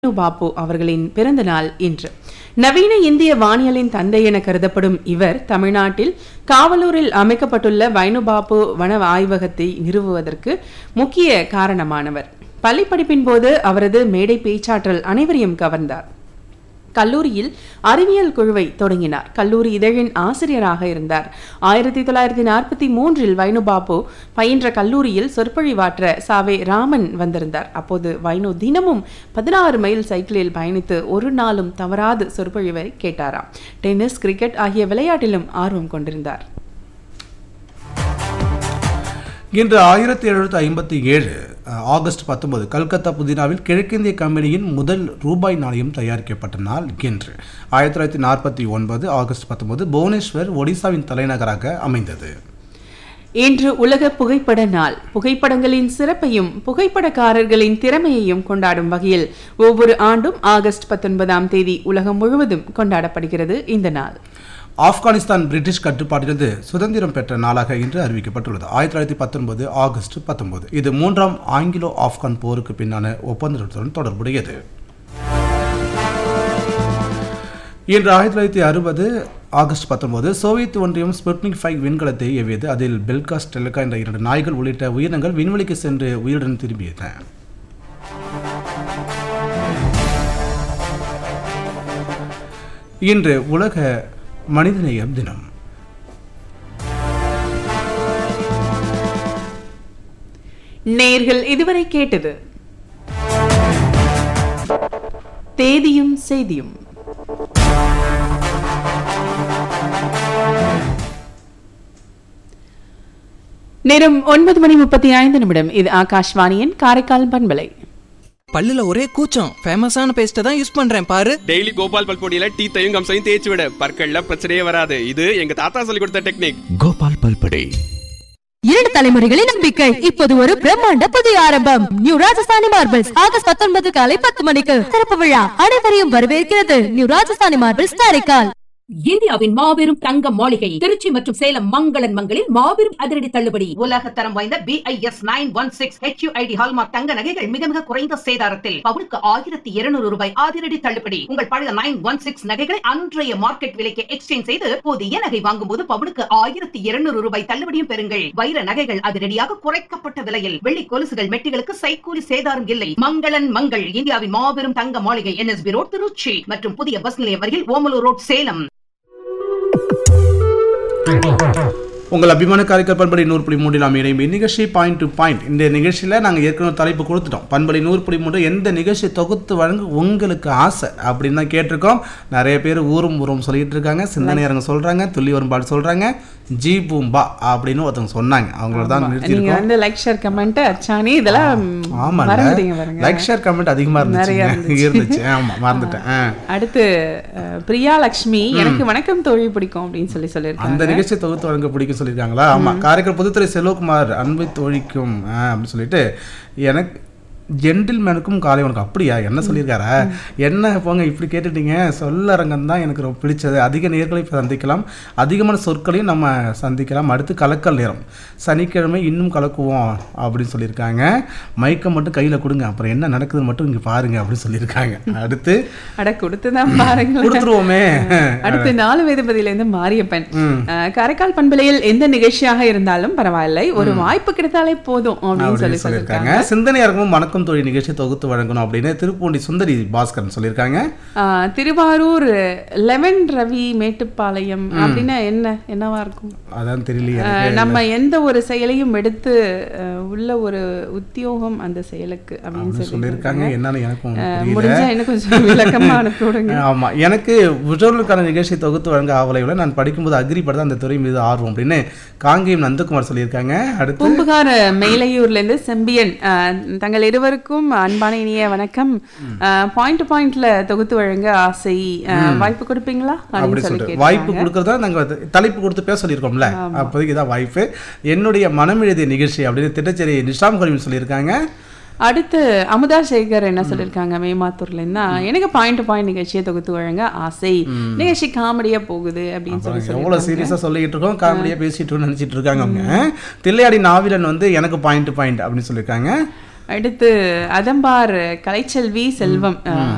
பாப்பு அவர்களின் பிறந்த நாள் இன்று நவீன இந்திய வானியலின் தந்தை என கருதப்படும் இவர் தமிழ்நாட்டில் காவலூரில் அமைக்கப்பட்டுள்ள வைனுபாப்பு வன ஆய்வகத்தை நிறுவுவதற்கு முக்கிய காரணமானவர் பள்ளி படிப்பின் போது அவரது மேடை பேச்சாற்றல் அனைவரையும் கவர்ந்தார் கல்லூரியில் அறிவியல் குழுவை தொடங்கினார் கல்லூரி இதழின் ஆசிரியராக இருந்தார் ஆயிரத்தி தொள்ளாயிரத்தி நாற்பத்தி மூன்றில் வைனுபாபு பயின்ற கல்லூரியில் சொற்பொழிவாற்ற சாவே ராமன் வந்திருந்தார் அப்போது வைனு தினமும் பதினாறு மைல் சைக்கிளில் பயணித்து ஒரு நாளும் தவறாது சொற்பொழிவை கேட்டாராம் டென்னிஸ் கிரிக்கெட் ஆகிய விளையாட்டிலும் ஆர்வம் கொண்டிருந்தார் இன்று ஆயிரத்தி எழுநூற்றி ஐம்பத்தி ஏழு ஆகஸ்ட் பத்தொன்பது கல்கத்தா புதினாவில் கிழக்கிந்திய கம்பெனியின் முதல் ரூபாய் நாணயம் தயாரிக்கப்பட்ட நாள் இன்று ஆயிரத்தி தொள்ளாயிரத்தி நாற்பத்தி ஒன்பது ஆகஸ்ட் பத்தொன்பது புவனேஸ்வர் ஒடிசாவின் தலைநகராக அமைந்தது இன்று உலக புகைப்பட நாள் புகைப்படங்களின் சிறப்பையும் புகைப்படக்காரர்களின் திறமையையும் கொண்டாடும் வகையில் ஒவ்வொரு ஆண்டும் ஆகஸ்ட் பத்தொன்பதாம் தேதி உலகம் முழுவதும் கொண்டாடப்படுகிறது இந்த நாள் ஆப்கானிஸ்தான் பிரிட்டிஷ் கட்டுப்பாட்டிலிருந்து சுதந்திரம் பெற்ற நாளாக இன்று அறிவிக்கப்பட்டுள்ளது ஆயிரத்தி தொள்ளாயிரத்தி பத்தொன்பது ஆகஸ்ட் பத்தொன்பது இது மூன்றாம் ஆங்கிலோ ஆப்கான் போருக்கு பின்னான ஒப்பந்தத்துடன் தொடர்புடையது இன்று ஆயிரத்தி தொள்ளாயிரத்தி அறுபது ஆகஸ்ட் பத்தொன்பது சோவியத் ஒன்றியம் ஸ்புட்னிக் ஃபைவ் விண்கலத்தை ஏவியது அதில் பெல்கா ஸ்டெல்கா என்ற இரண்டு நாய்கள் உள்ளிட்ட உயிரினங்கள் விண்வெளிக்கு சென்று உயிருடன் திரும்பியன இன்று உலக மனிதநேயம் தினம் நேர்கள் இதுவரை கேட்டது தேதியும் செய்தியும் நேரம் ஒன்பது மணி முப்பத்தி ஐந்து நிமிடம் இது ஆகாஷ்வாணியின் காரைக்கால் பண்பலை பல்லுல ஒரே கூச்சம் ஃபேமஸான பேஸ்ட்டை தான் யூஸ் பண்றேன் பாரு டெய்லி கோபால் பல்பொடியில டீத்தையும் கம்சையும் தேய்ச்சி விட பற்கள்ல பிரச்சனையே வராது இது எங்க தாத்தா சொல்லி கொடுத்த டெக்னிக் கோபால் பல்படை இரண்டு தலைமுறைகளின் நம்பிக்கை இப்போது ஒரு பிரம்மாண்ட புதிய ஆரம்பம் நியூ ராஜஸ்தானி மார்பிள்ஸ் ஆகஸ்ட் பத்தொன்பது காலை பத்து மணிக்கு திறப்பு விழா அனைவரையும் வரவேற்கிறது நியூ ராஜஸ்தானி மார்பிள்ஸ் காரைக்கால் இந்தியாவின் மாபெரும் தங்க மாளிகை திருச்சி மற்றும் சேலம் மங்களன் மங்களில் மாபெரும் அதிரடி தள்ளுபடி உலக தரம் வாய்ந்த BIS nine one six HUID hallmark தங்க நகைகள் மிக மிக குறைந்த சேதாரத்தில் பவுனுக்கு ஆயிரத்தி இருநூறு ரூபாய் அதிரடி தள்ளுபடி உங்கள் பழைய நைன் ஒன் சிக்ஸ் நகைகளை அன்றைய மார்க்கெட் விலைக்கு எக்ஸ்சேஞ்ச் செய்து புதிய நகை வாங்கும் போது பவுனுக்கு ஆயிரத்தி இருநூறு ரூபாய் தள்ளுபடியும் பெறுங்கள் வைர நகைகள் அதிரடியாக குறைக்கப்பட்ட விலையில் வெள்ளி கொலுசுகள் மெட்டிகளுக்கு சைக்கூலி சேதாரம் இல்லை மங்களன் மங்கள் இந்தியாவின் மாபெரும் தங்க மாளிகை என்எஸ்பி ரோட் திருச்சி மற்றும் புதிய பஸ் நிலையம் அருகில் ஓமலூர் ரோட் சேலம் உங்கள் அபிமான காரைக்கால் பண்பலை நூறு புள்ளி மூன்றில் நாம் இணையும் இந்நிகழ்ச்சி பாயிண்ட் டு பாயிண்ட் இந்த நிகழ்ச்சியில் நாங்கள் ஏற்கனவே தலைப்பு கொடுத்துட்டோம் பண்பலை நூறு புள்ளி மூன்று எந்த நிகழ்ச்சி தொகுத்து வழங்க உங்களுக்கு ஆசை அப்படின்னு தான் கேட்டிருக்கோம் நிறைய பேர் ஊரும் ஊரும் சொல்லிட்டு இருக்காங்க சிந்தனையரங்க சொல்கிறாங்க துள்ளி வரும்பாடு சொல்கிறாங்க ஜி பூம்பா அப்படின்னு ஒருத்தவங்க சொன்னாங்க அவங்களோட தான் நீங்க நிறுத்தியிருக்கோம் வந்து லைக் ஷேர் கமெண்ட் அச்சானி இதெல்லாம் மறந்துட்டீங்க ஆமாம் பாருங்க லைக் ஷேர் கமெண்ட் அதிகமாக நிறைய இருந்துச்சு இருந்துச்சு ஆமாம் மறந்துட்டேன் ஆ. அடுத்து அஹ், பிரியா லக்ஷ்மி எனக்கு வணக்கம் தோழி பிடிக்கும் அப்படின்னு சொல்லி அந்த சொல்லியிருக்காங்க நிகழ்ச்சி தொகுத்து வழங்க பிடிக்கும் சொல்லியிருக்காங்களா ஆமா காரைக்கால் புதுத்துறை செல்வகுமார் அன்பை தோழிக்கும் ஆ, அப்படின்னு சொல்லிட்டு எனக்கு ஜென்டில்மேனுக்கும் காலை உனக்கு அப்படியா என்ன சொல்லியிருக்காரா என்ன போங்க இப்படி கேட்டுட்டீங்க சொல்லரங்கம் தான் எனக்கு ரொம்ப பிடிச்சது அதிக நேர்களை இப்ப சந்திக்கலாம் அதிகமான சொற்களையும் நம்ம சந்திக்கலாம் அடுத்து கலக்கல் நேரம் சனிக்கிழமை இன்னும் கலக்குவோம் அப்படின்னு சொல்லியிருக்காங்க மைக்கம் மட்டும் கையில் கொடுங்க அப்புறம் என்ன நடக்குதுன்னு மட்டும் இங்கே பாருங்க அப்படின்னு சொல்லியிருக்காங்க அடுத்து அட கொடுத்துதான் பாருங்களேன் கொடுத்துருவோமே அடுத்து நாலு வேதபதியில இருந்து மாரியப்பன் அஹ், காரைக்கால் பண்பலையில் எந்த நிகழ்ச்சியாக இருந்தாலும் பரவாயில்லை ஒரு வாய்ப்பு கிடைத்தாலே போதும் அப்படின்னு சொல்லி அப்படின்னு சொல்லியிருக்காங்க சொல்லியிருக்காங்க சிந்தனை அரங்கமும் வணக்கம் தொழில் நிகழ்ச்சி தொகுத்து வழங்கணும் அப்படின்னு திருப்பூண்டி சுந்தரி பாஸ்கரன் சொல்லியிருக்காங்க அஹ், திருவாரூர் லெவன் ரவி மேட்டுப்பாளையம் அப்படின்னா என்ன என்னவா இருக்கும் அதான் தெரியலையே அஹ், எனக்கு. நம்ம எந்த ஒரு செயலையும் எடுத்து அஹ், உள்ள ஒரு உத்தியோகம் அந்த செயலுக்கு அப்படின்னு அப்படின்னு சொல்லி சொல்லியிருக்காங்க என்னன்னு எனக்கும் அஹ், புரியல முடிஞ்சா இன்னும் கொஞ்சம் விளக்கமா அனுப்பி விடுங்க ஆமா எனக்கு முஜோர்களுக்கான நிகழ்ச்சி தொகுத்து வழங்க ஆவலை விட நான் படிக்கும்போது அக்ரி படுத்த அந்த துறை மீது ஆர்வம் அப்படின்னு காங்கேயம் நந்தகுமார் சொல்லியிருக்காங்க அடுத்து பூம்புகார் மேலையூர்ல இருந்து செம்பியன் அஹ், தங்கள் இருவருக்கும் அன்பான இனிய வணக்கம் பாயிண்ட் பாயிண்ட்ல தொகுத்து வழங்க ஆசை அஹ், வாய்ப்பு கொடுப்பீங்களா அப்படி அப்படின்னு சொல்லி சொல்லிட்டு வாய்ப்பு கேட்டாங்க கொடுக்கறதா நாங்க தலைப்பு கொடுத்து பேச சொல்லியிருக்கோம்ல அப்போதைக்கு இதான் வாய்ப்பு என்னுடைய மனம் எழுதிய நிகழ்ச்சி அப்படின்னு திட்டச்சேரி நிஷாம் கரீம் சொல்லியிருக்காங்க அடுத்து அமுதா சேகர் என்ன சொல்லியிருக்காங்க மேமாத்தூர்ல இருந்தா எனக்கு பாயிண்ட் பாயிண்ட் நிகழ்ச்சியை தொகுத்து வழங்க ஆசை நிகழ்ச்சி காமெடியா போகுது அப்படின்னு சொல்லி எவ்வளோ சொல்லியிருக்காங்க சீரியஸாக சொல்லிட்டு இருக்கோம் காமெடியாக பேசிட்டு இருக்கோம்னு நினைச்சிட்டு இருக்காங்க அவங்க தில்லையாடி நாவிலன் வந்து எனக்கு பாயிண்ட் பாயிண்ட் அப்படின்னு சொல்லியிருக்காங்க அடுத்து அதம்பார் கலைச்செல்வி செல்வம் அஹ்,